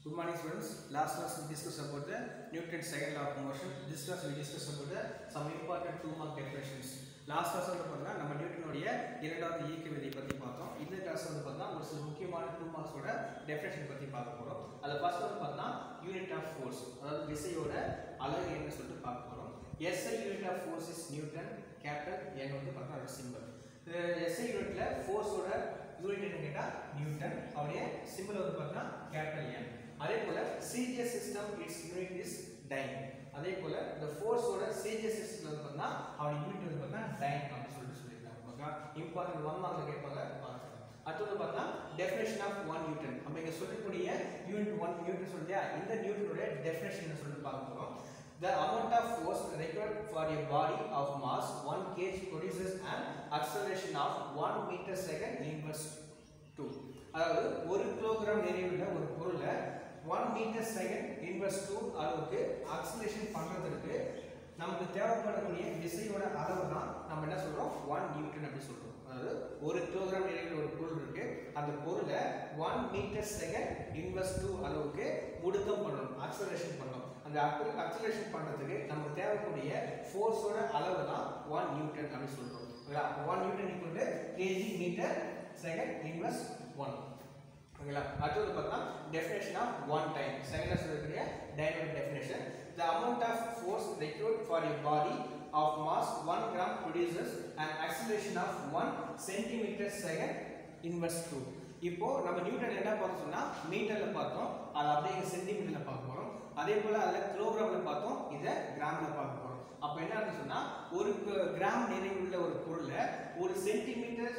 Good morning students. Last class we discussed about the Newton's second law of motion. This class we discussed about the some important two mark definitions. Last class வந்து பார்த்தீங்கன்னா நம்ம நியூட்டனுடைய இரண்டாவது இயக்க விதியை பற்றி பார்த்தோம் இந்த கிளாஸ் வந்து பார்த்தீங்கன்னா ஒரு சில முக்கியமான டூ மார்க்ஸோட டெஃபினேஷன் பற்றி பார்க்க போகிறோம் அதில் ஃபர்ஸ்ட் வந்து பார்த்தீங்கன்னா யூனிட் ஆஃப் ஃபோர்ஸ் அதாவது விசையோட அலகு என்ன சொல்லிட்டு பார்க்க போகிறோம் SI unit of force is newton capital N வந்து பார்த்தீங்கன்னா சிம்பிள் எஸ்ஐ யூனிட்ல ஃபோர்ஸோட யூனிட் என்ன கேட்டால் நியூட்டன் அவருடைய சிம்பிள் வந்து பார்த்தீங்கன்னா கேபிட்டல் என் அதே போல CGS system it's unit is dyne அதே போல இந்த ஃபோர்ஸோட சிஜிஎஸ் சிஸ்டம் வந்து பார்த்தீங்கன்னா அவருடைய யூனிட் வந்து பார்த்தீங்கன்னா டைன் அப்படின்னு சொல்லிட்டு சொல்லியிருக்காங்க ஓகே இம்பார்ட்டன்ட் ஒன் மார்க்ல கேட்பாங்க பார்க்கலாம் அடுத்தது பார்த்தா டெஃபினேஷன் ஆஃப் ஒன் நியூட்டன் நம்ம இங்க சொல்லக்கூடிய யூனிட் ஒன் நியூட்டன் சொல்லியா இந்த நியூட்டனுடைய டெஃபினேஷன் சொல்லிட்டு பார்க்க போறோம் The amount of force required for a body of mass 1 kg produces an acceleration of 1 meter second inverse 2 அதாவது ஒரு கிலோகிராம் நிறைவுள்ள ஒரு பொருளை one metre second inverse two அளவுக்கு அக்சலேஷன் பண்ணுறதுக்கு நமக்கு தேவைப்படக்கூடிய விசையோட அளவு தான் நம்ம என்ன சொல்றோம் ஒன் நியூட்டன் அப்படி சொல்றோம் அதாவது ஒரு கிலோகிராம் நிறைவில் ஒரு பொருள் இருக்கு அந்த பொருளை one metre second inverse two அளவுக்கு முடுக்கம் பண்ணணும் அக்சலேஷன் பண்ணணும் அந்த அக்சலேஷன் பண்ணுறதுக்கு நமக்கு தேவைக்கூடிய ஃபோர்ஸோட அளவு தான் ஒன் நியூட்டன் அப்படின்னு சொல்றோம் one newton equal kg metre second inverse one ஓகேங்களா அடுத்தது பார்த்தா definition of one dyne second சொல்லக்கூடிய dynamic definition the amount of force required for a body of mass one gram produces and acceleration of one centimetre second inverse two இப்போ நம்ம Newton என்ன பார்த்தோம் சொன்னா மீட்டர்ல பார்த்தோம் அதை அப்படியே சென்டிமீட்டர்ல பார்க்க போறோம் அதே போல அதில் கிலோகிராம்ல பார்த்தோம் இதை கிராம்ல பார்க்க போறோம் அப்ப என்ன அர்த்தம் சொன்னா ஒரு கிராம் நிறைவுள்ள ஒரு பொருளை ஒரு சென்டிமீட்டர்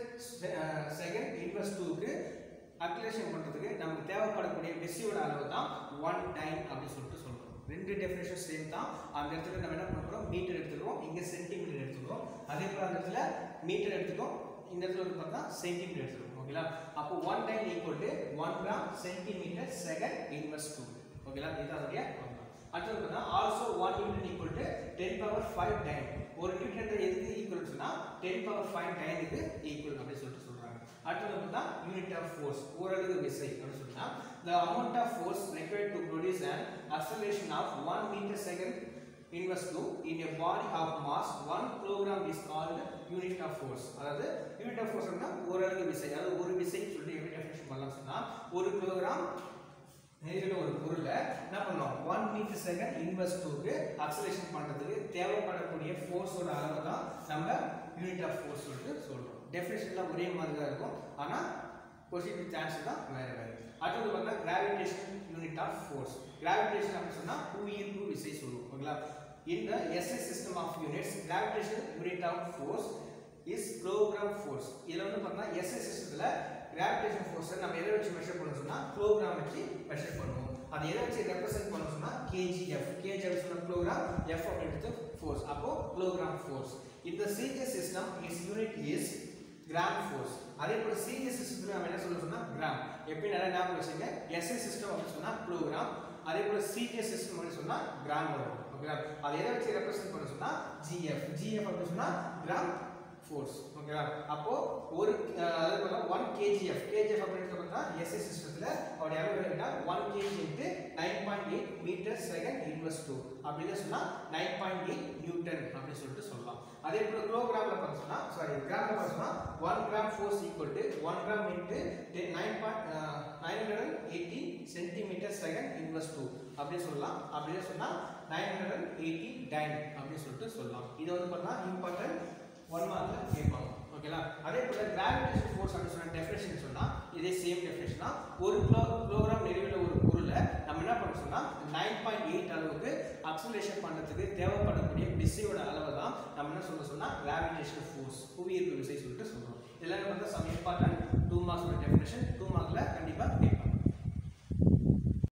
செகண்ட் இன்வெர்ஸ் டூக்கு அக்லேஷன் பண்ணுறதுக்கு நமக்கு தேவைப்படக்கூடிய விசையோட அளவு தான் ஒன் டைம் அப்படின்னு சொல்லிட்டு சொல்கிறோம் ரெண்டு டெஃபினேஷன் சேம் தான் அந்த இடத்துல நம்ம என்ன பண்ணுறோம் மீட்டர் எடுத்துக்கிறோம் இங்கே சென்டிமீட்டர் எடுத்துக்கிறோம் அதே போல் அந்த இடத்துல மீட்டர் எடுத்துக்கிறோம் இந்த இடத்துல வந்து பார்த்தா சென்டிமீட்டர் எடுத்துக்கிறோம் ஓகேங்களா அப்போ one dyne equal to one gram centimetre second inverse two ஓகேங்களா இதுதான் அதோடைய அடுத்தது பார்த்தா also one newton equal to ten power five dyne ஒரு நியூட்டன் எதுக்கு ஈக்குவல் சொன்னால் டென் பவர் ஃபைவ் டைமுக்கு ஈக்குவல் அப்படின்னு சொல்லிட்டு சொல்கிறாங்க அடுத்தது பார்த்தா யூனிட் ஆஃப் ஃபோர்ஸ் ஓரளவு விசை அப்படின்னு சொன்னா the amount of force required to produce an acceleration of 1 meter second inverse to in a body of mass 1 kilogram is called unit of force அதாவது unit of force னா ஓரளவு விசை அதாவது ஒரு விசை சொல்லிட்டு எப்படி டெஃபினேஷன் பண்ணலாம் சொன்னா ஒரு கிலோகிராம் நேரில் ஒரு பொருளை என்ன பண்ணோம் ஒன் மீட்டர் செகண்ட் இன்வெர்ஸ் டூக்கு அக்சலேஷன் பண்ணுறதுக்கு தேவைப்படக்கூடிய ஃபோர்ஸோட அளவு தான் நம்ம யூனிட் ஆஃப் ஃபோர்ஸ் சொல்லிட்டு சொல்கிறோம் டெஃபினேஷன்லாம் ஒரே மாதிரி தான் இருக்கும் ஆனால் கொஸ்டின் வித் ஆன்சர் தான் வேறு வேறு அடுத்தது பார்த்தா gravitation unit of force gravitation அப்படின்னு சொன்னால் புவியீர்ப்பு விசை சொல்லுவோம் ஓகேங்களா இந்த SI system of units gravitation unit of force is kilogram force இதில் வந்து பார்த்தா எஸ்ஐ சிஸ்டத்தில் கிராவிடேஷன் ஃபோர்ஸை நம்ம எதை வச்சு மெஷர் பண்ண சொன்னால் கிலோகிராம் வச்சு மெஷர் பண்ணுவோம் அதை எதை வச்சு ரெப்ரசென்ட் பண்ண சொன்னால் கேஜிஎஃப் கேஜிஎஃப் சொன்ன கிலோகிராம் எஃப் அப்படின்றது ஃபோர்ஸ் அப்போ கிலோகிராம் ஃபோர்ஸ் இந்த CGS system is unit is gram force அதே போல சீரியஸ் சிஸ்டத்தில் நம்ம என்ன சொல்ல சொன்னா கிராம் எப்படி நல்லா ஞாபகம் வச்சுங்க எஸ்ஐ சிஸ்டம் அப்படின்னு சொன்னா கிலோகிராம் அதே போல சிஜிஎஸ் சிஸ்டம் அப்படின்னு சொன்னா கிராம் வரும் ஓகேங்களா அதை எதை வச்சு ரெப்ரசென்ட் பண்ண சொன்னா ஜிஎஃப் ஜிஎஃப் அப்படின்னு சொன்னா கிராம் ஃபோர்ஸ் ஓகேவா அப்போ ஒரு அதே போல ஒன் கேஜிஎஃப் கேஜிஎஃப் அப்படின்னு பார்த்தா எஸ்ஐ சிஸ்டத்தில் அவருடைய அளவு என்ன one kg into nine point eight metre second inverse two அப்படின்னு சொன்னால் நைன் பாயிண்ட் எயிட் நியூட்டன் அப்படின்னு சொல்லிட்டு சொல்லலாம் அதே போல கிலோகிராமில் பார்த்தோம்னா சாரி கிராமில் பார்த்தோம்னா one gram force equal to one gram into nine point nine hundred and eighty centimetre second inverse two அப்படின்னு சொல்லலாம் அப்படியே சொன்னால் nine hundred and eighty dyne அப்படின்னு சொல்லிட்டு சொல்லலாம் இது வந்து பார்த்தா இம்பார்ட்டன்ட் ஒன் மார்க்ல கேட்பாங்க ஓகேங்களா அதே போல கிராவிடேஷன் ஃபோர்ஸ் அப்படின்னு சொன்ன டெஃபினேஷன் சொன்னா இதே சேம் டெஃபினேஷன் தான் ஒரு கிலோ கிலோகிராம் நிறைவில் ஒரு பொருளை நம்ம என்ன பண்ண சொன்னா நைன் பாயிண்ட் எயிட் அளவுக்கு அக்சலேஷன் பண்ணுறதுக்கு தேவைப்படக்கூடிய விசையோட அளவு தான் நம்ம என்ன சொல்ல சொன்னா கிராவிடேஷன் ஃபோர்ஸ் புவியீர்ப்பு விசை சொல்லிட்டு சொல்றோம் இதெல்லாம் பார்த்தா சம் இம்பார்ட்டன்ட் டூ மார்க்ஸோட டெஃபினேஷன் டூ மார்க்ல கண்டிப்பாக கேட்பாங்க